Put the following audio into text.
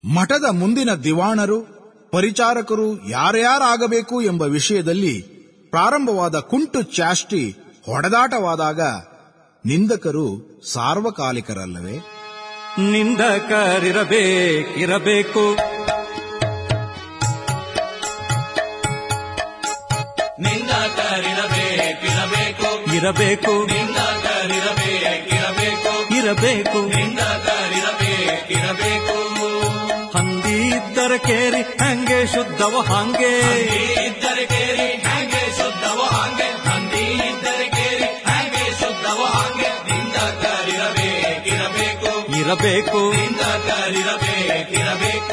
ಮಠದ ಮುಂದಿನ ದಿವಾಣರು ಪರಿಚಾರಕರು ಯಾರ್ಯಾರಾಗಬೇಕು ಎಂಬ ವಿಷಯದಲ್ಲಿ ಪ್ರಾರಂಭವಾದ ಕುಂಟು ಚಾಷ್ಟಿ ಹೊಡೆದಾಟವಾದಾಗ ನಿಂದಕರು ಸಾರ್ವಕಾಲಿಕರಲ್ಲವೇ ನಿಂದಕರಿರಬೇಕಿರಬೇಕು ನಿಂದಕರಿರಬೇಕಿರಬೇಕು ಇರಬೇಕು ನಿಂದಕರಿರಬೇಕಿರಬೇಕು ಇರಬೇಕು ನಿಂದಕರಿರಬೇಕಿರಬೇಕು ಹಂದಿ ಇದ್ದರೆ ಕೇರಿ ಹಂಗೆ ಶುದ್ಧವ ಹಾಂಗೆ ಇದ್ದರೆ ಕೇರಿ ಹಾಗೆ ಶುದ್ಧವ ಹಾಗೆ ಹಂದಿ ಇದ್ದರೆ ಕೇರಿ ಹಾಗೆ ಶುದ್ಧವ ಹಾಗೆ ನಿಂದಕರಿರಬೇಕಿರಬೇಕು ಇರಬೇಕು ನಿಂದಕರಿರಬೇಕಿರಬೇಕು